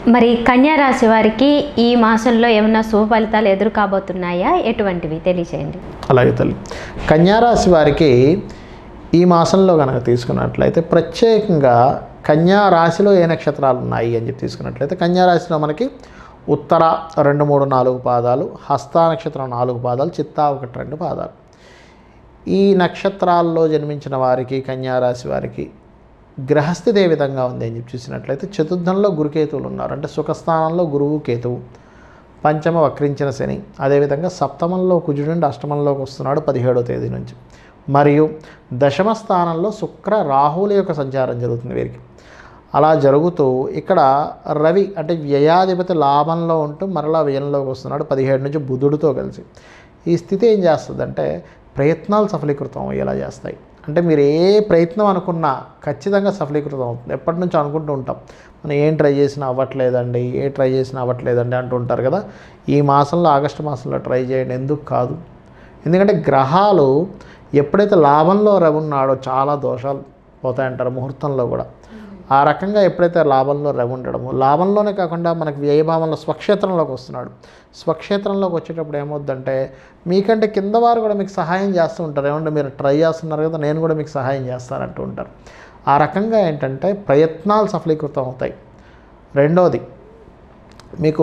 మరి కన్యా రాశి వారికి ఈ మాసంలో ఏమైనా శుభ ఫలితాలు ఎదురు కాబోతున్నాయా ఎటువంటివి తెలియచేయండి అలాగే తల్లి కన్యారాశి వారికి ఈ మాసంలో కనుక తీసుకున్నట్లయితే ప్రత్యేకంగా కన్యా రాశిలో ఏ నక్షత్రాలు ఉన్నాయి అని చెప్పి తీసుకున్నట్లయితే కన్యా రాశిలో మనకి ఉత్తర రెండు మూడు నాలుగు పాదాలు హస్త నక్షత్రం నాలుగు పాదాలు చిత్తా ఒకటి రెండు పాదాలు ఈ నక్షత్రాల్లో జన్మించిన వారికి కన్యా రాశి వారికి గ్రహస్థితి ఏ విధంగా ఉంది అని చెప్పి చూసినట్లయితే చతుర్థంలో గురుకేతువులు ఉన్నారు అంటే సుఖస్థానంలో గురువు కేతువు పంచమ వక్రించిన శని అదేవిధంగా సప్తమంలో కుజుడు నుండి అష్టమంలోకి వస్తున్నాడు పదిహేడో తేదీ నుంచి మరియు దశమ స్థానంలో శుక్ర రాహువుల యొక్క సంచారం జరుగుతుంది వీరికి అలా జరుగుతూ ఇక్కడ రవి అంటే వ్యయాధిపతి లాభంలో ఉంటూ మరలా వ్యయంలోకి వస్తున్నాడు పదిహేడు నుంచి బుధుడితో కలిసి ఈ స్థితి ఏం చేస్తుందంటే ప్రయత్నాలు సఫలీకృతం అయ్యేలా చేస్తాయి అంటే మీరు ఏ ప్రయత్నం అనుకున్నా ఖచ్చితంగా సఫలీకృతం అవుతుంది ఎప్పటి నుంచో అనుకుంటూ ఉంటాం మనం ఏం ట్రై చేసినా అవ్వట్లేదండి ఏ ట్రై చేసినా అవ్వట్లేదండి అంటూ ఉంటారు కదా ఈ మాసంలో ఆగస్టు మాసంలో ట్రై చేయండి ఎందుకు కాదు ఎందుకంటే గ్రహాలు ఎప్పుడైతే లాభంలో రవి ఉన్నాడో చాలా దోషాలు పోతాయంటారు ముహూర్తంలో కూడా ఆ రకంగా ఎప్పుడైతే లాభంలో రవి ఉండడము లాభంలోనే కాకుండా మనకి వ్యయభావంలో స్వక్షేత్రంలోకి వస్తున్నాడు స్వక్షేత్రంలోకి వచ్చేటప్పుడు ఏమవుద్దంటే మీకంటే కింద వారు కూడా మీకు సహాయం చేస్తూ ఉంటారు ఏమంటే మీరు ట్రై చేస్తున్నారు కదా నేను కూడా మీకు సహాయం చేస్తానంటూ ఉంటారు ఆ రకంగా ఏంటంటే ప్రయత్నాలు సఫలీకృతం అవుతాయి రెండోది మీకు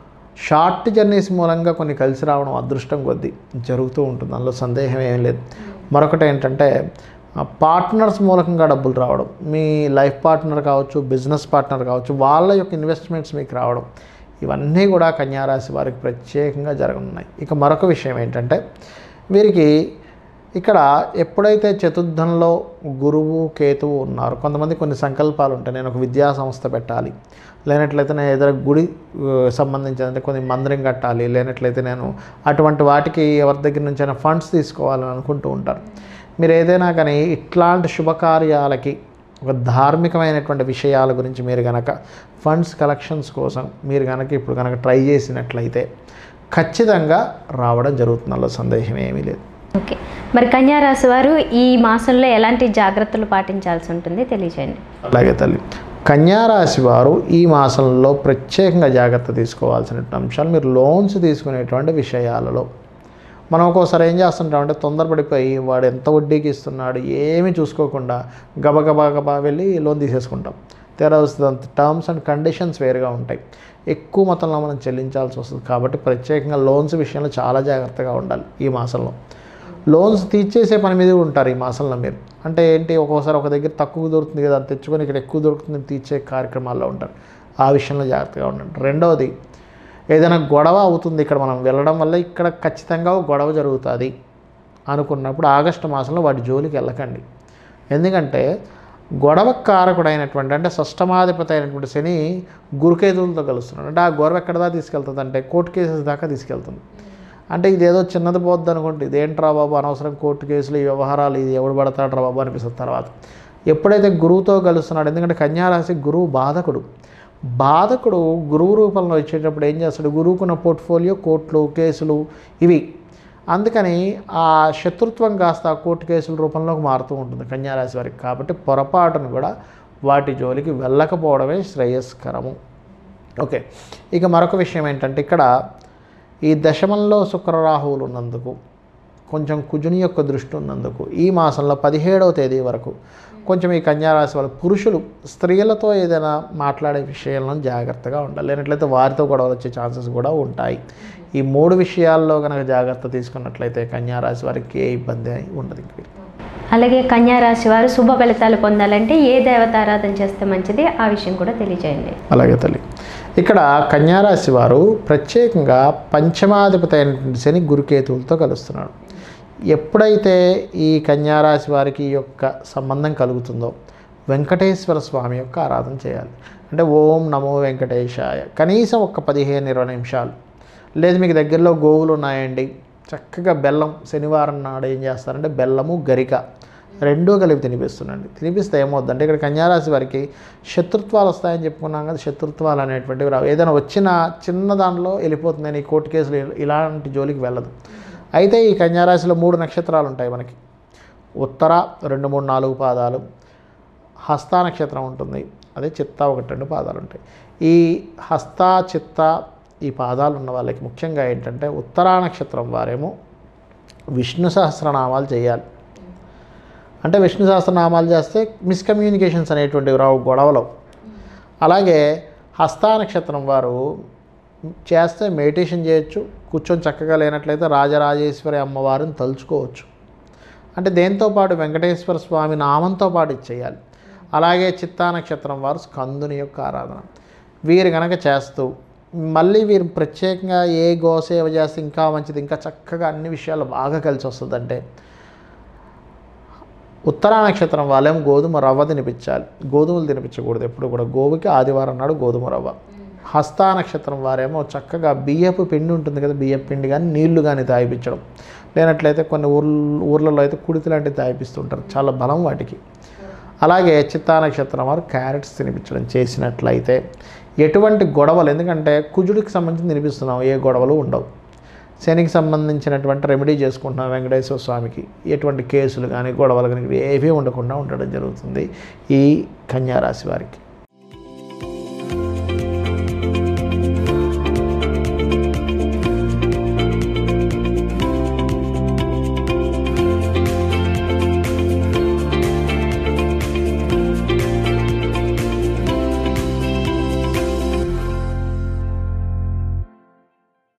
షార్ట్ జర్నీస్ మూలంగా కొన్ని కలిసి రావడం అదృష్టం కొద్దీ జరుగుతూ ఉంటుంది అందులో సందేహం ఏం లేదు మరొకటి ఏంటంటే పార్ట్నర్స్ మూలకంగా డబ్బులు రావడం మీ లైఫ్ పార్ట్నర్ కావచ్చు బిజినెస్ పార్ట్నర్ కావచ్చు వాళ్ళ యొక్క ఇన్వెస్ట్మెంట్స్ మీకు రావడం ఇవన్నీ కూడా కన్యారాశి వారికి ప్రత్యేకంగా జరగనున్నాయి ఇక మరొక విషయం ఏంటంటే వీరికి ఇక్కడ ఎప్పుడైతే చతుర్థంలో గురువు కేతువు ఉన్నారు కొంతమంది కొన్ని సంకల్పాలు ఉంటాయి నేను ఒక విద్యా సంస్థ పెట్టాలి లేనట్లయితే నేను ఏదైనా గుడి ఆ, సంబంధించిన అంటే కొన్ని మందిరం కట్టాలి లేనట్లయితే నేను అటువంటి వాటికి ఎవరి దగ్గర నుంచైనా ఫండ్స్ తీసుకోవాలని అనుకుంటూ ఉంటారు మీరు ఏదైనా కానీ ఇట్లాంటి శుభకార్యాలకి ఒక ధార్మికమైనటువంటి విషయాల గురించి మీరు కనుక ఫండ్స్ కలెక్షన్స్ కోసం మీరు కనుక ఇప్పుడు కనుక ట్రై చేసినట్లయితే ఖచ్చితంగా రావడం జరుగుతుంది అందులో సందేహం ఏమీ లేదు ఓకే మరి కన్యా రాశి వారు ఈ మాసంలో ఎలాంటి జాగ్రత్తలు పాటించాల్సి ఉంటుంది తెలియచేయండి అలాగే తల్లి కన్యారాశి వారు ఈ మాసంలో ప్రత్యేకంగా జాగ్రత్త తీసుకోవాల్సినటువంటి అంశాలు మీరు లోన్స్ తీసుకునేటువంటి విషయాలలో మనం ఒక్కోసారి ఏం చేస్తుంటామంటే తొందరపడిపోయి వాడు ఎంత వడ్డీకి ఇస్తున్నాడు ఏమీ చూసుకోకుండా గబగబా గబా వెళ్ళి లోన్ తీసేసుకుంటాం తేడా వస్తుంది అంత టర్మ్స్ అండ్ కండిషన్స్ వేరుగా ఉంటాయి ఎక్కువ మొత్తంలో మనం చెల్లించాల్సి వస్తుంది కాబట్టి ప్రత్యేకంగా లోన్స్ విషయంలో చాలా జాగ్రత్తగా ఉండాలి ఈ మాసంలో లోన్స్ తీర్చేసే పని మీద ఉంటారు ఈ మాసంలో మీరు అంటే ఏంటి ఒక్కోసారి ఒక దగ్గర తక్కువ దొరుకుతుంది కదా అది తెచ్చుకొని ఇక్కడ ఎక్కువ దొరుకుతుంది తీర్చే కార్యక్రమాల్లో ఉంటారు ఆ విషయంలో జాగ్రత్తగా ఉండండి రెండవది ఏదైనా గొడవ అవుతుంది ఇక్కడ మనం వెళ్ళడం వల్ల ఇక్కడ ఖచ్చితంగా ఒక గొడవ జరుగుతుంది అనుకున్నప్పుడు ఆగస్టు మాసంలో వాటి జోలికి వెళ్ళకండి ఎందుకంటే గొడవ కారకుడైనటువంటి అంటే షష్టమాధిపతి అయినటువంటి శని గురుకేతులతో కలుస్తున్నాడు అంటే ఆ గొడవ ఎక్కడ దాకా తీసుకెళ్తుంది అంటే కోర్టు కేసెస్ దాకా తీసుకెళ్తుంది అంటే ఇదేదో చిన్నది పోద్ది అనుకుంటే ఇదేంట్రా బాబు అనవసరం కోర్టు కేసులు ఈ వ్యవహారాలు ఇది ఎవడు పడతాడు రా బాబు అనిపిస్తుంది తర్వాత ఎప్పుడైతే గురువుతో కలుస్తున్నాడు ఎందుకంటే కన్యారాశి గురువు బాధకుడు బాధకుడు గురువు రూపంలో వచ్చేటప్పుడు ఏం చేస్తాడు గురువుకున్న పోర్ట్ఫోలియో కోర్టులు కేసులు ఇవి అందుకని ఆ శత్రుత్వం కాస్త ఆ కోర్టు కేసుల రూపంలోకి మారుతూ ఉంటుంది కన్యారాశి వారికి కాబట్టి పొరపాటును కూడా వాటి జోలికి వెళ్ళకపోవడమే శ్రేయస్కరము ఓకే ఇక మరొక విషయం ఏంటంటే ఇక్కడ ఈ దశమంలో శుక్రరాహువులు ఉన్నందుకు కొంచెం కుజుని యొక్క దృష్టి ఉన్నందుకు ఈ మాసంలో పదిహేడవ తేదీ వరకు కొంచెం ఈ కన్యారాశి వాళ్ళ పురుషులు స్త్రీలతో ఏదైనా మాట్లాడే విషయంలో జాగ్రత్తగా ఉండాలి లేనట్లయితే వారితో గొడవలు వచ్చే ఛాన్సెస్ కూడా ఉంటాయి ఈ మూడు విషయాల్లో కనుక జాగ్రత్త తీసుకున్నట్లయితే కన్యారాశి వారికి ఏ ఇబ్బంది ఉండదు ఇంక అలాగే కన్యా రాశి వారు శుభ ఫలితాలు పొందాలంటే ఏ దేవతారాధన చేస్తే మంచిది ఆ విషయం కూడా తెలియజేయండి అలాగే తల్లి ఇక్కడ కన్యారాశి వారు ప్రత్యేకంగా పంచమాధిపతి అయినటువంటి శని గురుకేతువులతో కలుస్తున్నాడు ఎప్పుడైతే ఈ కన్యారాశి వారికి ఈ యొక్క సంబంధం కలుగుతుందో వెంకటేశ్వర స్వామి యొక్క ఆరాధన చేయాలి అంటే ఓం నమో వెంకటేశాయ కనీసం ఒక పదిహేను ఇరవై నిమిషాలు లేదు మీకు దగ్గరలో గోవులు ఉన్నాయండి చక్కగా బెల్లం శనివారం నాడు ఏం చేస్తారంటే బెల్లము గరిక రెండూ కలిపి తినిపిస్తుండండి తినిపిస్తే ఏమవుద్దంటే ఇక్కడ కన్యారాశి వారికి శత్రుత్వాలు వస్తాయని చెప్పుకున్నాం కదా శత్రుత్వాలు అనేటువంటివి రావు ఏదైనా వచ్చిన చిన్న దానిలో వెళ్ళిపోతుంది నేను ఈ కోర్టు కేసులు ఇలాంటి జోలికి వెళ్ళదు అయితే ఈ కన్యారాశిలో మూడు నక్షత్రాలు ఉంటాయి మనకి ఉత్తర రెండు మూడు నాలుగు పాదాలు హస్త నక్షత్రం ఉంటుంది అదే చిత్త ఒకటి రెండు పాదాలు ఉంటాయి ఈ హస్త చిత్త ఈ పాదాలు ఉన్న వాళ్ళకి ముఖ్యంగా ఏంటంటే ఉత్తరా నక్షత్రం వారేమో విష్ణు సహస్రనామాలు చేయాలి అంటే విష్ణు సహస్రనామాలు చేస్తే మిస్కమ్యూనికేషన్స్ అనేటువంటివి రావు గొడవలు అలాగే హస్తా నక్షత్రం వారు చేస్తే మెడిటేషన్ చేయొచ్చు కూర్చొని చక్కగా లేనట్లయితే రాజరాజేశ్వరి అమ్మవారిని తలుచుకోవచ్చు అంటే దేంతో పాటు వెంకటేశ్వర స్వామి నామంతో పాటు ఇది చేయాలి అలాగే చిత్తా నక్షత్రం వారు స్కందుని యొక్క ఆరాధన వీరు గనక చేస్తూ మళ్ళీ వీరు ప్రత్యేకంగా ఏ గోసేవ చేస్తే ఇంకా మంచిది ఇంకా చక్కగా అన్ని విషయాలు బాగా కలిసి వస్తుందంటే ఉత్తరా నక్షత్రం వాళ్ళేమో గోధుమ రవ్వ తినిపించాలి గోధుమలు తినిపించకూడదు ఎప్పుడు కూడా గోవుకి ఆదివారం నాడు గోధుమ రవ్వ హస్తా నక్షత్రం వారేమో చక్కగా బియ్యపు పిండి ఉంటుంది కదా బియ్యపు పిండి కానీ నీళ్లు కానీ తాగిపించడం లేనట్లయితే కొన్ని ఊర్ల ఊర్లలో అయితే కుడితి లాంటివి తాగిపిస్తుంటారు చాలా బలం వాటికి అలాగే చిత్తా నక్షత్రం వారు క్యారెట్స్ తినిపించడం చేసినట్లయితే ఎటువంటి గొడవలు ఎందుకంటే కుజుడికి సంబంధించి తినిపిస్తున్నాం ఏ గొడవలు ఉండవు శనికి సంబంధించినటువంటి రెమెడీ చేసుకుంటున్నాం వెంకటేశ్వర స్వామికి ఎటువంటి కేసులు కానీ గొడవలు కానీ ఏవీ ఉండకుండా ఉండడం జరుగుతుంది ఈ కన్యారాశి వారికి